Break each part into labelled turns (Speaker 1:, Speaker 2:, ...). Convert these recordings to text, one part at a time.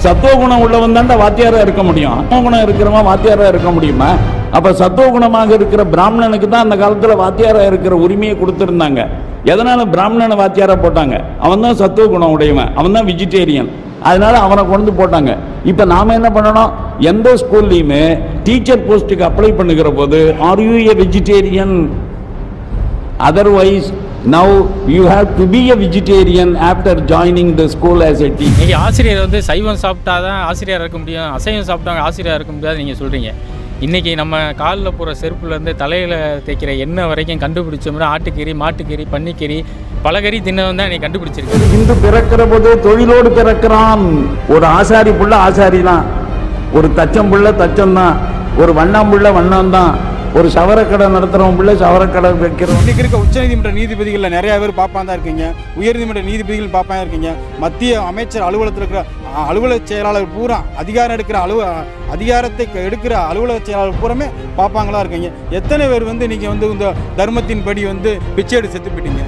Speaker 1: சத்துவ குணம் உள்ளவன் தாண்டா வாத்தியாரா இருக்க முடியும் சத்துவ குணம் இருக்கிறவன் வாத்தியாரா இருக்க முடியுமா அப்ப சத்துவ குணமாக இருக்கிற பிராமணனுக்கு தான் அந்த காலத்துல வாத்தியாரா இருக்கிற உரிமையை கொடுத்திருந்தாங்க எதனால பிராமணனை வாத்தியாரா போட்டாங்க அவன் தான் சத்துவ குணம் உடையவன் அவன் தான் வெஜிடேரியன் அதனால அவனை கொண்டு போட்டாங்க இப்ப நாம என்ன பண்ணணும் எந்த ஸ்கூல்லையுமே டீச்சர் போஸ்ட்டுக்கு அப்ளை பண்ணுகிற போது are you a vegetarian otherwise now you have to be a vegetarian after joining the school as a teacher
Speaker 2: நீங்கள் ஆசிரியர் வந்து சைவம் சாப்பிட்டா தான் ஆசிரியராக இருக்க முடியும் அசைவம் சாப்பிட்டாங்க ஆசிரியராக இருக்க முடியாது நீங்கள் சொல்கிறீங்க இன்றைக்கி நம்ம காலில் போகிற செருப்புலேருந்து தலையில் தேய்க்கிற எண்ணெய் வரைக்கும் கண்டுபிடிச்சோம்னா ஆட்டுக்கறி மாட்டுக்கறி பன்னிக்கறி பலகறி தின்னவன் தான் இன்னைக்கு கண்டுபிடிச்சிருக்கு
Speaker 1: இந்து பிறக்கிற போது தொழிலோடு பிறக்கிறான் ஒரு ஆசாரி புள்ள ஆசாரி தான் ஒரு தச்சம் புள்ள தச்சம் தான் ஒரு வண்ணாம் புள்ள வண்ணம் தான் ஒரு சவரக்கடை நடத்துறவன் புள்ள சவரக்கடை வைக்கிறவன்
Speaker 3: இன்னைக்கு இருக்க உச்சநீதிமன்ற நீதிபதிகளில் நிறைய பேர் பார்ப்பான் தான் இருக்கீங்க உயர்நீதிமன்ற நீதிபதிகள் பார்ப்பான் இருக்கீங்க மத்திய அமைச்சர் அலுவலகத்தில் இருக்கிற அ, அலுவலக செயலாளர் பூரா அதிகாரம் எடுக்கிற அலுவ அதிகாரத்தை க- எடுக்கிற அலுவலக செயலாளர் பூராமே பார்ப்பாங்களா இருக்கீங்க எத்தனை பேர் வந்து நீங்கள் வந்து இந்த தர்மத்தின்படி வந்து பிச்சை எடுத்து செத்து போயிட்டீங்க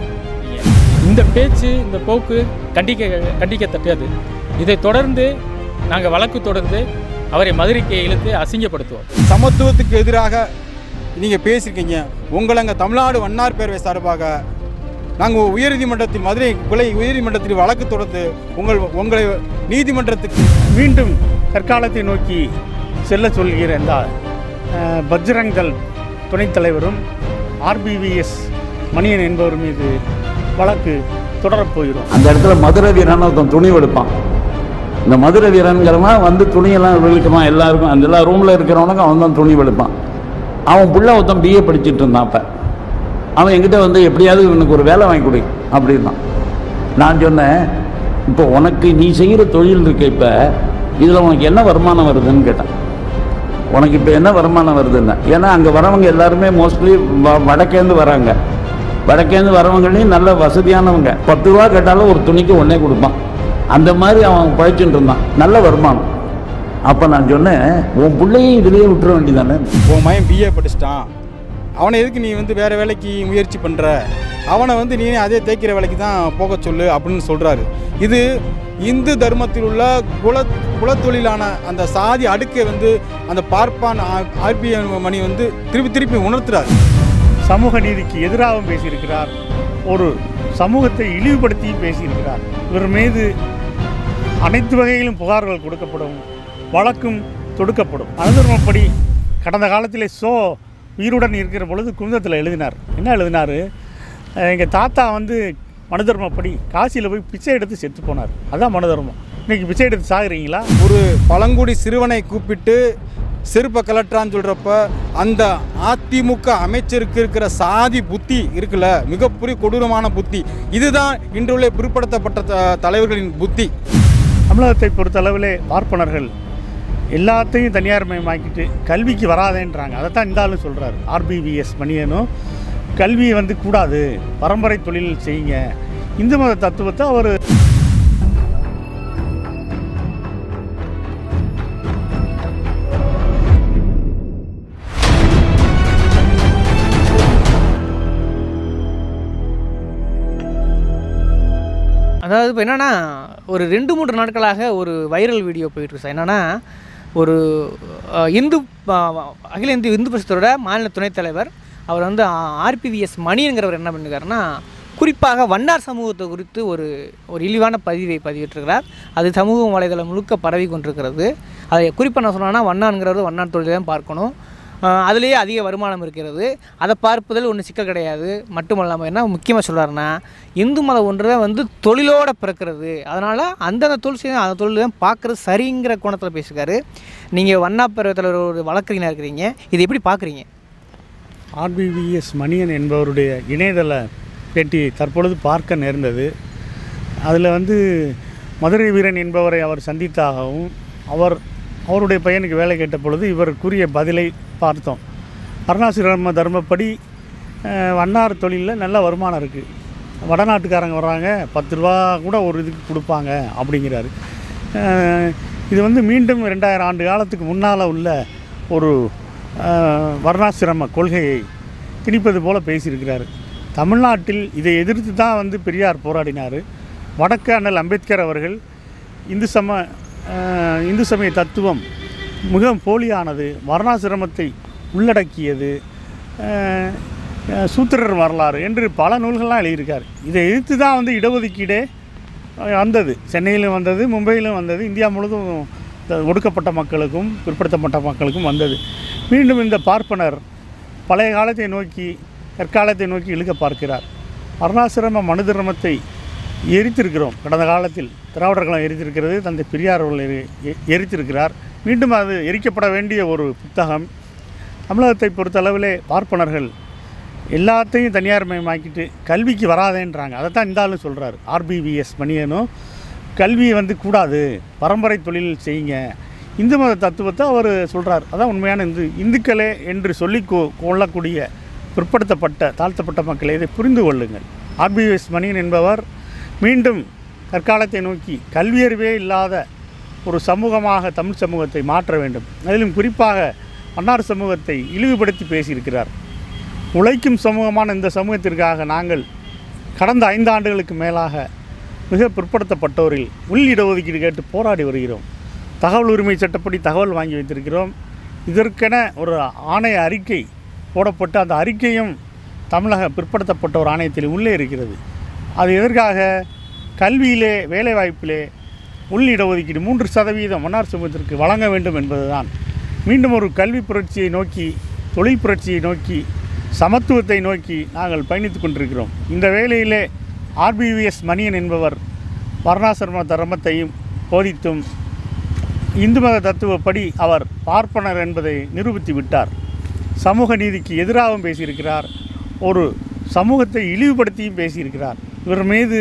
Speaker 2: இந்த பேச்சு இந்த போக்கு கண்டிக்க கண்டிக்கத்தக்கது இதை தொடர்ந்து நாங்கள் வழக்கு தொடர்ந்து அவரை மதுரைக்கு இழுத்து அசிங்கப்படுத்துவோம்
Speaker 3: சமத்துவத்துக்கு எதிராக நீங்கள் பேசியிருக்கீங்க உங்களை அங்கே தமிழ்நாடு வண்ணார் பேரவை சார்பாக நாங்கள் உயர்நீதிமன்றத்தில் மதுரை கிளை உயர்நீதிமன்றத்தில் வழக்கு தொடர்ந்து உங்கள் உங்களை நீதிமன்றத்துக்கு
Speaker 4: மீண்டும் கற்காலத்தை நோக்கி செல்ல சொல்கிற இந்த அஹ், பஜ்ரங் தள் துணைத் தலைவரும் ஆர்பிவிஎஸ் மணியன் என்பவர் மீது வழக்கு தொடரப் போகிறோம்
Speaker 1: அந்த இடத்துல மதுரை வீரன் ஒருத்தன் துணி வெளுப்பான் இந்த மதுரை வீரன்கிறவன் வந்து துணியெல்லாம் வெளுக்குவான் எல்லாருக்கும் அந்த எல்லா ரூமில் இருக்கிறவனுக்கும் அவன் தான் துணி வெளுப்பான் அவன் புள்ள ஒருத்தன் பிஏ படிச்சுட்டு இருந்தான் அப்போ அவன் என்கிட்ட வந்து எப்படியாவது இவனுக்கு ஒரு வேலை வாங்கி கொடு அப்படின்னான் நான் சொன்னேன் இப்போ உனக்கு நீ செய்கிற தொழில் இருக்கு இப்போ இதில் உனக்கு என்ன வருமானம் வருதுன்னு கேட்டேன் உனக்கு இப்போ என்ன வருமானம் வருதுன்னு ஏன்னா அங்கே வரவங்க எல்லாருமே மோஸ்ட்லி வடக்கேந்து வராங்க வடக்கேந்து வரவங்களையும் நல்ல வசதியானவங்க பத்து ரூபா கேட்டாலும் ஒரு துணிக்கு ஒன்றே கொடுப்பான் அந்த மாதிரி அவன் பழைச்சுட்டு இருந்தான் நல்ல வருமானம் அப்போ நான் சொன்னேன் உன் பிள்ளையும் இதுலேயே விட்டுற வேண்டியதானே
Speaker 3: உன் மயன் பிஏ படிச்சிட்டான் அவனை எதுக்கு நீ வந்து வேறு வேலைக்கு முயற்சி பண்ணுற அவனை வந்து நீ அதே தேய்க்கிற வேலைக்கு தான் போக சொல்லு அப்படின்னு சொல்கிறாரு இது இந்து தர்மத்தில் உள்ள குல குலத்தொழிலான அந்த சாதி அடுக்கை வந்து அந்த பார்ப்பான் ஆர்பிஐ மணி வந்து திருப்பி திருப்பி உணர்த்துறாரு
Speaker 4: சமூக நீதிக்கு எதிராகவும் பேசியிருக்கிறார் ஒரு சமூகத்தை இழிவுபடுத்தியும் பேசியிருக்கிறார் இவர் மீது அனைத்து வகையிலும் புகார்கள் கொடுக்கப்படும் வழக்கும் தொடுக்கப்படும் அனுதர்மப்படி கடந்த காலத்திலே சோ உயிருடன் இருக்கிற பொழுது குமுதத்தில் எழுதினார் என்ன எழுதினார் எங்கள் தாத்தா வந்து மனுதர்மப்படி காசியில் போய் பிச்சை எடுத்து செத்து போனார் அதான் மனுதர்மம் இன்னைக்கு பிச்சை எடுத்து சாகுறீங்களா
Speaker 3: ஒரு பழங்குடி சிறுவனை கூப்பிட்டு செருப்பை கலட்டுறான்னு சொல்கிறப்ப அந்த அதிமுக அமைச்சருக்கு இருக்கிற சாதி புத்தி இருக்குல்ல மிகப்பெரிய கொடூரமான புத்தி இதுதான் இன்றுள்ள பிற்படுத்தப்பட்ட த- தலைவர்களின் புத்தி
Speaker 4: தமிழகத்தை பொறுத்தளவிலே பார்ப்பனர்கள் எல்லாத்தையும் தனியார் மயமாக்கிட்டு கல்விக்கு வராதேன்றாங்க அதை தான் இந்த ஆளும் சொல்கிறார் ஆர்பிவிஎஸ் மணியனும் கல்வி வந்து கூடாது பரம்பரை தொழில் செய்யுங்க இந்து மத தத்துவத்தை அவர்
Speaker 5: அதாவது இப்போ என்னென்னா ஒரு ரெண்டு மூன்று நாட்களாக ஒரு வைரல் வீடியோ போயிட்டுருக்கு சார் என்னென்னா ஒரு அஹ், இந்து அஹ், அகில இந்திய இந்து பரிஷத்தோட மாநில துணைத் தலைவர் அவர் வந்து ஆர்பிவிஎஸ் மணிங்கிறவர் என்ன பண்ணிருக்காருன்னா குறிப்பாக வண்ணார் சமூகத்தை குறித்து ஒரு ஒரு இழிவான பதிவை பதிவிட்டிருக்கிறார் அது சமூக வலைதளம் முழுக்க பரவி கொண்டிருக்கிறது அதை குறிப்பாக என்ன சொன்னோன்னா வண்ணான்கிறவர் வண்ணான் தொழிலை தான் பார்க்கணும் ஆஹ் அதுலேயே அதிக வருமானம் இருக்கிறது அதை பார்ப்பதில் ஒன்றும் சிக்கல் கிடையாது மட்டுமல்லாமல் என்ன முக்கியமாக சொல்கிறாருன்னா இந்து மதம் ஒன்று வந்து தொழிலோட பிறக்கிறது அதனால் அந்தந்த தொழில் செய்ய அந்த தொழில் தான் பார்க்குறது சரிங்கிற கோணத்தில் பேசியிருக்காரு நீங்கள் வண்ணா பருவத்தில் ஒரு வழக்கறிஞராக இருக்கிறீங்க இது எப்படி பார்க்குறீங்க
Speaker 4: ஆர்பிவிஎஸ் மணியன் என்பவருடைய இணையதள பேட்டி தற்பொழுது பார்க்க நேர்ந்தது அதில் வந்து மதுரை வீரன் என்பவரை அவர் சந்தித்தாகவும் அவர் அவருடைய பையனுக்கு வேலை கேட்ட பொழுது இவர் கூறிய பதிலை பார்த்தோம் அருணாசிரம தர்மப்படி அஹ், வண்ணார் தொழிலில் நல்ல வருமானம் இருக்குது வடநாட்டுக்காரங்க வர்றாங்க பத்து ரூபா கூட ஒரு இதுக்கு கொடுப்பாங்க அப்படிங்கிறாரு அஹ், இது வந்து மீண்டும் ரெண்டாயிரம் ஆண்டு காலத்துக்கு முன்னால் உள்ள ஒரு அஹ், வர்ணாசிரம கொள்கையை திணிப்பது போல பேசியிருக்கிறாரு தமிழ்நாட்டில் இதை எதிர்த்து தான் வந்து பெரியார் போராடினார் வடக்கு அண்ணல் அம்பேத்கர் அவர்கள் இந்து சம அஹ், இந்து சமய தத்துவம் மிகவும் போலியானது வர்ணாசிரமத்தை உள்ளடக்கியது அஹ், அஹ், சூத்திரர் வரலாறு என்று பல நூல்கள்லாம் எழுதியிருக்கார் இதை எதிர்த்து தான் வந்து இடஒதுக்கீடே அஹ், வந்தது சென்னையிலும் வந்தது மும்பையிலும் வந்தது இந்தியா முழுவதும் இந்த ஒடுக்கப்பட்ட மக்களுக்கும் பிற்படுத்தப்பட்ட மக்களுக்கும் வந்தது மீண்டும் இந்த பார்ப்பனர் பழைய காலத்தை நோக்கி தற்காலத்தை நோக்கி இழுக்க பார்க்கிறார் வர்ணாசிரம மனு தர்மத்தை எரித்திருக்கிறோம் கடந்த காலத்தில் திராவிடர்களும் எரித்திருக்கிறது தந்தை பெரியார் அவர்கள் எரி- எ- எரித்திருக்கிறார் மீண்டும் அது எரிக்கப்பட வேண்டிய ஒரு புத்தகம் தமிழகத்தை பொறுத்தளவிலே பார்ப்பனர்கள் எல்லாத்தையும் தனியார் மயமாக்கிட்டு கல்விக்கு வராதேன்றாங்க அதை தான் இந்த ஆளும் சொல்கிறார் ஆர்பிவிஎஸ் மணியனும் கல்வி வந்து கூடாது பரம்பரை தொழில் செய்யுங்க இந்து மத தத்துவத்தை அவர் சொல்கிறார் அதான் உண்மையான இந்து இந்துக்களே என்று சொல்லி கொ- கொள்ளக்கூடிய பிற்படுத்தப்பட்ட தாழ்த்தப்பட்ட மக்களை இதை புரிந்து கொள்ளுங்கள் ஆர்பிஎஸ் மணியன் என்பவர் மீண்டும் தற்காலத்தை நோக்கி கல்வியறிவே இல்லாத ஒரு சமூகமாக தமிழ் சமூகத்தை மாற்ற வேண்டும் அதிலும் குறிப்பாக மன்னார் சமூகத்தை இழிவுபடுத்தி பேசியிருக்கிறார் உழைக்கும் சமூகமான இந்த சமூகத்திற்காக நாங்கள் கடந்த ஐந்து ஆண்டுகளுக்கு மேலாக மிக பிற்படுத்தப்பட்டோரில் உள் இடஒதுக்கீடு கேட்டு போராடி வருகிறோம் தகவல் உரிமை சட்டப்படி தகவல் வாங்கி வைத்திருக்கிறோம் இதற்கென ஒரு ஆணைய அறிக்கை போடப்பட்டு அந்த அறிக்கையும் தமிழக பிற்படுத்தப்பட்டோர் ஆணையத்தில் உள்ளே இருக்கிறது அது எதற்காக கல்வியிலே வேலைவாய்ப்பிலே உள் இடஒதுக்கீடு மூன்று சதவீதம் மன்னார் சமூகத்திற்கு வழங்க வேண்டும் என்பதுதான் மீண்டும் ஒரு கல்வி புரட்சியை நோக்கி தொழில் புரட்சியை நோக்கி சமத்துவத்தை நோக்கி நாங்கள் பயணித்து கொண்டிருக்கிறோம் இந்த வேளையிலே ஆர்பிவிஎஸ் மணியன் என்பவர் வர்ணாசிரம தர்மத்தையும் போதித்தும் இந்து மத தத்துவப்படி அவர் பார்ப்பனர் என்பதை நிரூபித்து விட்டார் சமூக நீதிக்கு எதிராகவும் பேசியிருக்கிறார் ஒரு சமூகத்தை இழிவுபடுத்தியும் பேசியிருக்கிறார் இவர் மீது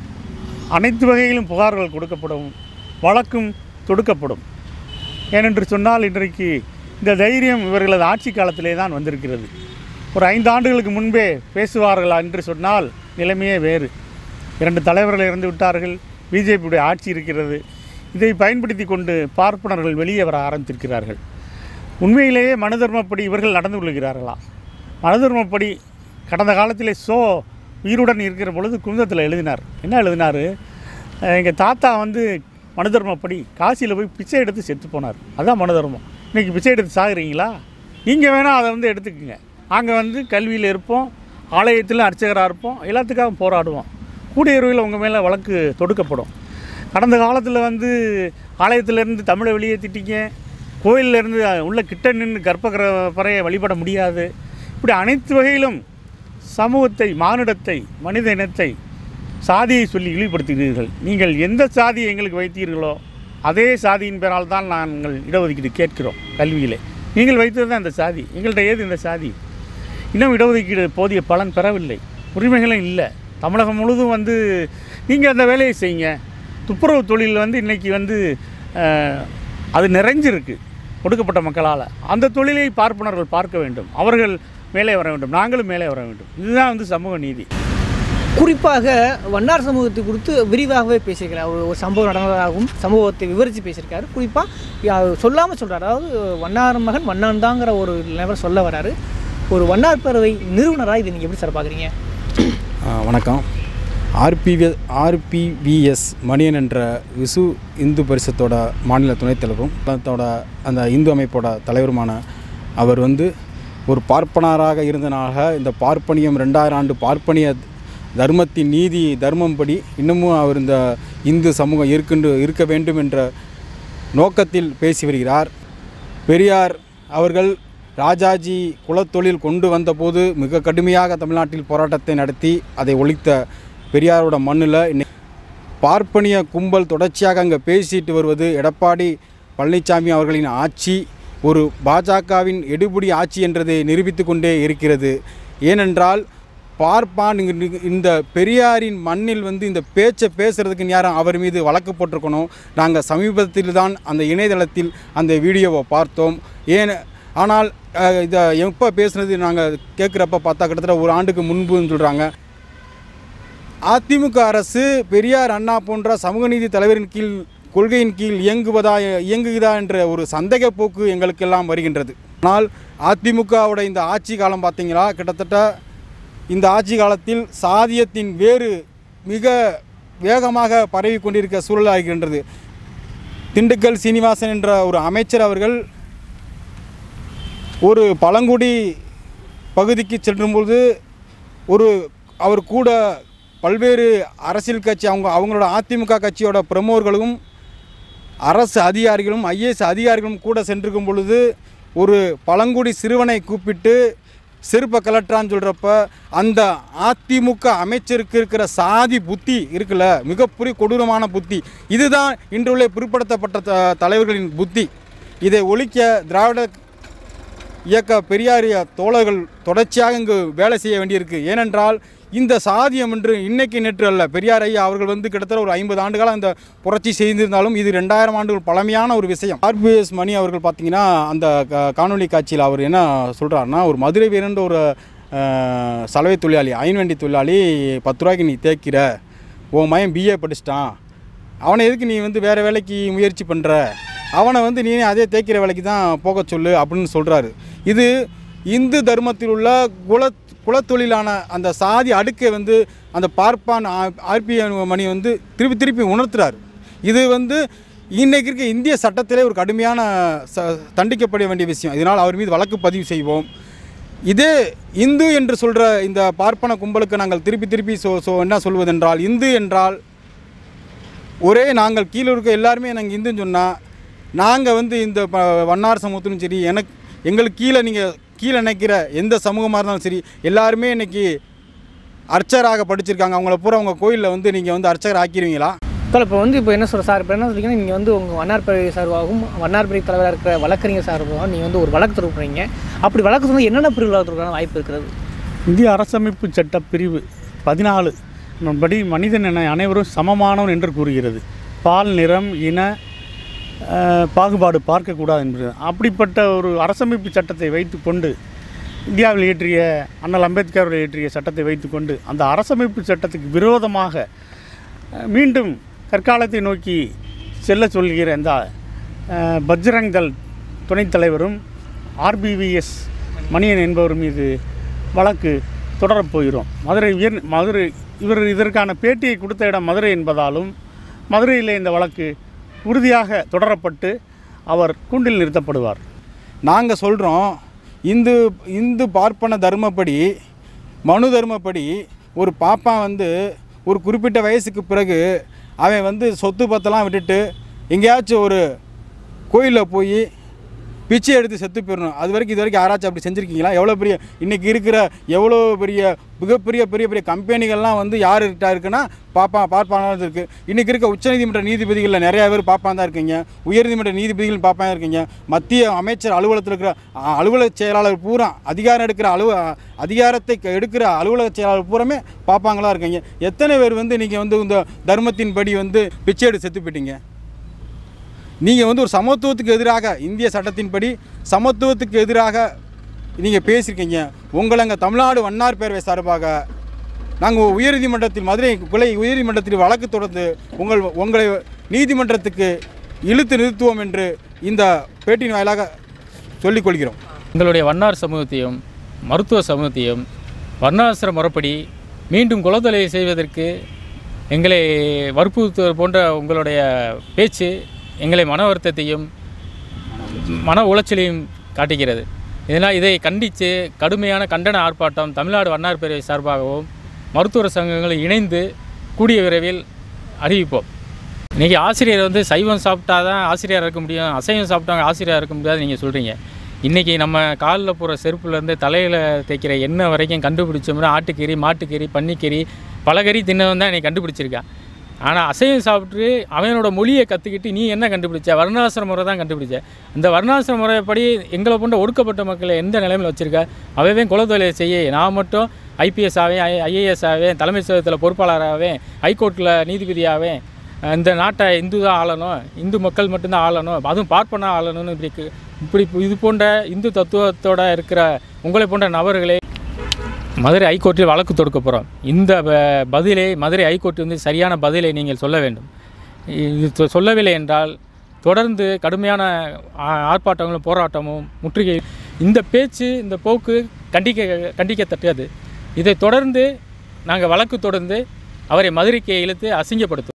Speaker 4: அனைத்து வகையிலும் புகார்கள் கொடுக்கப்படும் வழக்கும் தொடுக்கப்படும் ஏனென்று சொன்னால் இன்றைக்கு இந்த தைரியம் இவர்களது ஆட்சி காலத்திலே தான் வந்திருக்கிறது ஒரு ஐந்து ஆண்டுகளுக்கு முன்பே பேசுவார்களா என்று சொன்னால் நிலைமையே வேறு இரண்டு தலைவர்கள் இறந்து விட்டார்கள் பிஜேபியுடைய ஆட்சி இருக்கிறது இதை பயன்படுத்தி கொண்டு பார்ப்பனர்கள் வெளியே வர ஆரம்பித்திருக்கிறார்கள் உண்மையிலேயே மனுதர்மப்படி இவர்கள் நடந்து கொள்கிறார்களா மனுதர்மப்படி கடந்த காலத்திலே சோ உயிருடன் இருக்கிற பொழுது குமுதத்தில் எழுதினார் என்ன எழுதினார் எங்கள் தாத்தா வந்து மனுதர்மப்படி காசியில் போய் பிச்சை எடுத்து செத்து போனார் அதான் மனுதர்மம் இன்றைக்கி பிச்சை எடுத்து சாகுறீங்களா நீங்கள் வேணால் அதை வந்து எடுத்துக்கோங்க நாங்கள் வந்து கல்வியில் இருப்போம் ஆலயத்தில் அர்ச்சகராக இருப்போம் எல்லாத்துக்காகவும் போராடுவோம் கூடியவர்கள் உங்கள் மேலே வழக்கு தொடுக்கப்படும் கடந்த காலத்தில் வந்து ஆலயத்திலேருந்து தமிழை வெளியேற்றிட்டீங்க கோயிலிருந்து உள்ள கிட்ட நின்று கர்ப்பகிர பறையை வழிபட முடியாது இப்படி அனைத்து வகையிலும் சமூகத்தை மானுடத்தை மனித இனத்தை சாதியை சொல்லி இழிவுபடுத்துகிறீர்கள் நீங்கள் எந்த சாதியை எங்களுக்கு வைத்தீர்களோ அதே சாதியின் பேரால் தான் நாங்கள் இடஒதுக்கீடு கேட்கிறோம் கல்வியிலே நீங்கள் வைத்தது தான் இந்த சாதி எங்கள்கிட்ட ஏது இந்த சாதி இன்னும் இடஒதுக்கீடு போதிய பலன் பெறவில்லை உரிமைகளும் இல்லை தமிழகம் முழுதும் வந்து நீங்கள் அந்த வேலையை செய்யுங்க துப்புரவு தொழில் வந்து இன்றைக்கி வந்து அஹ், அது நிறைஞ்சிருக்கு ஒடுக்கப்பட்ட மக்களால் அந்த தொழிலை பார்ப்பனர்கள் பார்க்க வேண்டும் அவர்கள் மேலே வர வேண்டும் நாங்களும் மேலே வர வேண்டும் இதுதான் வந்து சமூக நீதி
Speaker 5: குறிப்பாக வண்ணார் சமூகத்தை குறித்து விரிவாகவே பேசியிருக்கிறார் ஒரு ஒரு சம்பவம் நடந்ததாகவும் சமூகத்தை விவரித்து பேசியிருக்காரு குறிப்பாக சொல்லாமல் சொல்கிறார் அதாவது வண்ணார் மகன் வண்ணான் தாங்கிற ஒரு லெவல் சொல்ல வராரு ஒரு வண்ணார் பேரவை நிறுவனராக இதை நீங்கள் எப்படி சார் பார்க்குறீங்க
Speaker 3: ஆ, வணக்கம் ஆர்பிவி ஆர்பிவிஎஸ் மணியன் என்ற விசு இந்து பரிஷத்தோட மாநில துணைத் தலைவரும் அதோட அந்த இந்து அமைப்போட தலைவருமான அவர் வந்து ஒரு பார்ப்பனராக இருந்தனாக இந்த பார்ப்பனியம் ரெண்டாயிரம் ஆண்டு பார்ப்பனிய தர்மத்தின் நீதி தர்மம் படி இன்னமும் அவர் இந்த இந்து சமூகம் இருக்கின்ற இருக்க வேண்டும் என்ற நோக்கத்தில் பேசி வருகிறார் பெரியார் அவர்கள் ராஜாஜி குலத்தொழில் கொண்டு வந்தபோது மிக கடுமையாக தமிழ்நாட்டில் போராட்டத்தை நடத்தி அதை ஒழித்த பெரியாரோட மண்ணில் இன்னைக்கு பார்ப்பனிய கும்பல் தொடர்ச்சியாக அங்கே பேசிட்டு வருவது எடப்பாடி பழனிசாமி அவர்களின் ஆட்சி ஒரு பாஜகவின் எடுபிடி ஆட்சி என்றதை நிரூபித்து கொண்டே இருக்கிறது ஏனென்றால் பார்ப்பான் இங்கு இந்த பெரியாரின் மண்ணில் வந்து இந்த பேச்சை பேசுகிறதுக்கு யாரும் அவர் மீது வழக்கு போட்டிருக்கணும் நாங்கள் சமீபத்தில் தான் அந்த இணையதளத்தில் அந்த வீடியோவை பார்த்தோம் ஏன் ஆனால் அஹ், இதை எப்போ பேசுனது நாங்கள் கேட்குறப்ப பார்த்தா கிட்டத்தட்ட ஒரு ஆண்டுக்கு முன்புன்னு சொல்கிறாங்க அதிமுக அரசு பெரியார் அண்ணா போன்ற சமூக நீதி தலைவரின் கீழ் கொள்கையின் கீழ் இயங்குவதா இயங்குகிறதா என்ற ஒரு சந்தேக போக்கு எங்களுக்கெல்லாம் வருகின்றது ஆனால் அதிமுகவோட இந்த ஆட்சி காலம் பார்த்தீங்களா கிட்டத்தட்ட இந்த ஆட்சி காலத்தில் சாதியத்தின் வேறு மிக வேகமாக பரவி கொண்டிருக்க சூழலாகின்றது திண்டுக்கல் சீனிவாசன் என்ற ஒரு அமைச்சர் அவர்கள் ஒரு பழங்குடி பகுதிக்கு செல்லும்போது ஒரு அவர் கூட பல்வேறு அரசியல் கட்சி அவங்க அவங்களோட அதிமுக கட்சியோட பிரமுகர்களும் அரசு அதிகாரிகளும் ஐஏஎஸ் அதிகாரிகளும் கூட சென்றிருக்கும் பொழுது ஒரு பழங்குடி சிறுவனை கூப்பிட்டு செருப்பை கலட்டுறான்னு சொல்கிறப்ப அந்த அதிமுக அமைச்சருக்கு இருக்கிற சாதி புத்தி இருக்குல்ல மிகப்பெரிய கொடூரமான புத்தி இதுதான் இன்றுள்ள பிற்படுத்தப்பட்ட த- தலைவர்களின் புத்தி இதை ஒழிக்க திராவிட இயக்க பெரியாரிய தோழர்கள் தொடர்ச்சியாக இங்கு வேலை செய்ய வேண்டியிருக்கு ஏனென்றால் இந்த சாதியம் என்று இன்னைக்கு நேற்று அல்ல பெரியார் ஐயா அவர்கள் வந்து கிட்டத்தட்ட ஒரு ஐம்பது ஆண்டுகாலம் இந்த புரட்சி செய்திருந்தாலும் இது ரெண்டாயிரம் ஆண்டுகள் பழமையான ஒரு விஷயம் ஆர்பிஎஸ் மணி அவர்கள் பார்த்தீங்கன்னா அந்த க- காணொளி காட்சியில் அவர் என்ன சொல்கிறாருன்னா ஒரு மதுரை வீரன்ற ஒரு அஹ், சலவை தொழிலாளி ஐன்வண்டி தொழிலாளி பத்து ரூபாய்க்கு நீ தேய்க்கிற உன் மயன் பிஏ படிச்சிட்டான் அவனை எதுக்கு நீ வந்து வேறு வேலைக்கு முயற்சி பண்ணுற அவனை வந்து நீ அதே தேய்க்கிற வேலைக்கு தான் போக சொல்லு அப்படின்னு சொல்கிறாரு இது இந்து தர்மத்தில் உள்ள குல குலத்தொழிலான அந்த சாதி அடுக்கை வந்து அந்த பார்ப்பான் ஆர்பி மணி வந்து திருப்பி திருப்பி உணர்த்துறாரு இது வந்து இன்னைக்கு இருக்க இந்திய சட்டத்திலே ஒரு கடுமையான ச தண்டிக்கப்பட வேண்டிய விஷயம் இதனால் அவர் மீது வழக்கு பதிவு செய்வோம் இதே இந்து என்று சொல்கிற இந்த பார்ப்பன கும்பலுக்கு நாங்கள் திருப்பி திருப்பி சொ சொ என்ன சொல்வதென்றால் இந்து என்றால் ஒரே நாங்கள் கீழே இருக்க எல்லாருமே நாங்கள் இந்துன்னு சொன்னால் நாங்கள் வந்து இந்த ப- வண்ணார் சமூகத்திலும் சரி எனக்கு எங்களுக்கு கீழே நீங்கள் கீழே நினைக்கிற எந்த சமூகமாக இருந்தாலும் சரி எல்லாருமே இன்னைக்கு அர்ச்சராக படிச்சிருக்காங்க அவங்கள பூரா உங்கள் கோயிலில் வந்து நீங்கள் வந்து அர்ச்சகர் ஆக்கிடுவீங்களா
Speaker 5: சார் இப்போ வந்து இப்போ என்ன சொல்ற சார் இப்போ என்ன சொல்றீங்கன்னா நீங்கள் வந்து உங்கள் வண்ணார்பேட்டை சார்பாகவும் வண்ணார்பேட்டை தலைவராக இருக்கிற வழக்கறிஞர் சார்பாகவும் நீங்கள் வந்து ஒரு வழக்கு தொடுப்புறீங்க அப்படி வழக்கு சொன்னால் என்னென்ன பிரிவு வழக்கு வாய்ப்பு இருக்கிறது
Speaker 4: இந்திய அரசமைப்பு சட்ட பிரிவு பதினாலு படி மனிதன் என அனைவரும் சமமானவன் என்று கூறுகிறது பால் நிறம் இன அஹ், பாகுபாடு பார்க்கக்கூடாது என்பது அப்படிப்பட்ட ஒரு அரசமைப்பு சட்டத்தை வைத்துக்கொண்டு இந்தியாவில் இயற்றிய அண்ணல் அம்பேத்கர் அவர்கள் இயற்றிய சட்டத்தை வைத்துக்கொண்டு அந்த அரசமைப்பு சட்டத்துக்கு விரோதமாக அஹ், மீண்டும் கற்காலத்தை நோக்கி செல்ல சொல்கிற இந்த அஹ், பஜ்ரங் தள் துணைத் தலைவரும் ஆர்பிவிஎஸ் மணியன் என்பவர் மீது வழக்கு தொடரப் போகிறோம் மதுரை உயர் மதுரை இவர் இதற்கான பேட்டியை கொடுத்த இடம் மதுரை என்பதாலும் மதுரையில் இந்த வழக்கு உறுதியாக தொடரப்பட்டு அவர் கூண்டில் நிறுத்தப்படுவார்
Speaker 3: நாங்கள் சொல்கிறோம் இந்து இந்து பார்ப்பன தர்மப்படி மனு தர்மப்படி ஒரு பாப்பான் வந்து ஒரு குறிப்பிட்ட வயசுக்கு பிறகு அவன் வந்து சொத்து பத்தெல்லாம் விட்டுட்டு எங்கேயாச்சும் ஒரு கோயிலில் போய் பிச்சை எடுத்து செத்து போயிடணும் அது வரைக்கும் இது வரைக்கும் யாராச்சும் அப்படி செஞ்சுருக்கீங்களா எவ்வளோ பெரிய இன்றைக்கி இருக்கிற எவ்வளோ பெரிய மிகப்பெரிய பெரிய பெரிய கம்பெனிகள்லாம் வந்து யாருக்கிட்ட இருக்குன்னா பாப்பா பார்ப்பான இருக்குது இன்றைக்கி இருக்க உச்சநீதிமன்ற நீதிபதிகளில் நிறையா பேர் பாப்பான் தான் இருக்கீங்க உயர்நீதிமன்ற நீதிபதிகள் பாப்பான் தான் இருக்கீங்க மத்திய அமைச்சர் அலுவலகத்தில் இருக்கிற அ, அலுவலக செயலாளர் பூரா அதிகாரம் எடுக்கிற அலுவ அதிகாரத்தை க- எடுக்கிற அலுவலக செயலாளர் பூராமே பாப்பாங்களா இருக்கீங்க எத்தனை பேர் வந்து நீங்கள் வந்து இந்த தர்மத்தின்படி வந்து பிச்சை எடுத்து செத்து போயிட்டீங்க நீங்கள் வந்து ஒரு சமத்துவத்துக்கு எதிராக இந்திய சட்டத்தின்படி சமத்துவத்துக்கு எதிராக நீங்கள் பேசியிருக்கீங்க உங்களை அங்கே தமிழ்நாடு வண்ணார் பேரவை சார்பாக நாங்கள் உயர்நீதிமன்றத்தில் மதுரை கிளை உயர்நீதிமன்றத்தில் வழக்கு தொடர்ந்து உங்கள் உங்களை நீதிமன்றத்துக்கு இழுத்து நிறுத்துவோம் என்று இந்த பேட்டியின் வாயிலாக சொல்லிக் கொள்கிறோம்
Speaker 2: எங்களுடைய வண்ணார் சமூகத்தையும் மருத்துவ சமூகத்தையும் வர்ணாசிர முறைப்படி மீண்டும் குலத்தொலை செய்வதற்கு எங்களை வற்புறுத்துவது போன்ற உங்களுடைய பேச்சு எங்களை மன வருத்தத்தையும் மன உளைச்சலையும் காட்டுகிறது இதனால் இதை கண்டித்து கடுமையான கண்டன ஆர்ப்பாட்டம் தமிழ்நாடு வண்ணார் பேரவை சார்பாகவும் மருத்துவர் சங்கங்களும் இணைந்து கூடிய விரைவில் அறிவிப்போம் இன்றைக்கி ஆசிரியர் வந்து சைவம் சாப்பிட்டா தான் ஆசிரியராக இருக்க முடியும் அசைவம் சாப்பிட்டாங்க ஆசிரியராக இருக்க முடியாது நீங்கள் சொல்கிறீங்க இன்றைக்கி நம்ம காலில் போகிற செருப்புலேருந்து தலையில் தேய்க்கிற எண்ணெய் வரைக்கும் கண்டுபிடிச்சோம்னா ஆட்டுக்கறி மாட்டுக்கறி பன்னிக்கறி பலகறி தின்னவன் தான் என்னை கண்டுபிடிச்சிருக்கான் ஆனால் அசைவம் சாப்பிட்டு அவனோட மொழியை கற்றுக்கிட்டு நீ என்ன கண்டுபிடிச்ச வர்ணாசிர முறை தான் கண்டுபிடிச்ச அந்த வர்ணாசிர முறைப்படி எங்களை போன்ற ஒடுக்கப்பட்ட மக்களை எந்த நிலைமையில் வச்சுருக்க அவன் குலத்தொழிலை செய்ய நான் மட்டும் ஐபிஎஸ் ஆவேன் ஐ ஐஏஎஸ் ஆவேன் தலைமை செயலகத்தில் பொறுப்பாளராகவேன் ஹைகோர்ட்டில் நீதிபதியாவேன் இந்த நாட்டை இந்து தான் ஆளணும் இந்து மக்கள் மட்டும்தான் ஆளணும் அதுவும் பார்ப்பனா ஆளணும்னு இப்படி இருக்கு- இப்படி இது போன்ற இந்து தத்துவத்தோட இருக்கிற உங்களை போன்ற நபர்களை மதுரை ஹைகோர்ட்டில் வழக்கு தொடுக்க போகிறோம் இந்த ப- பதிலை மதுரை ஹைகோர்ட் வந்து சரியான பதிலை நீங்கள் சொல்ல வேண்டும் இது சொ- சொல்லவில்லை என்றால் தொடர்ந்து கடுமையான ஆ- ஆர்ப்பாட்டங்களும் போராட்டமும் முற்றுகை இந்த பேச்சு இந்த போக்கு கண்டிக்க கண்டிக்கத்தக்கது இதை தொடர்ந்து நாங்கள் வழக்கு தொடர்ந்து அவரை மதுரைக்கு இழுத்து அசிங்கப்படுத்துவோம்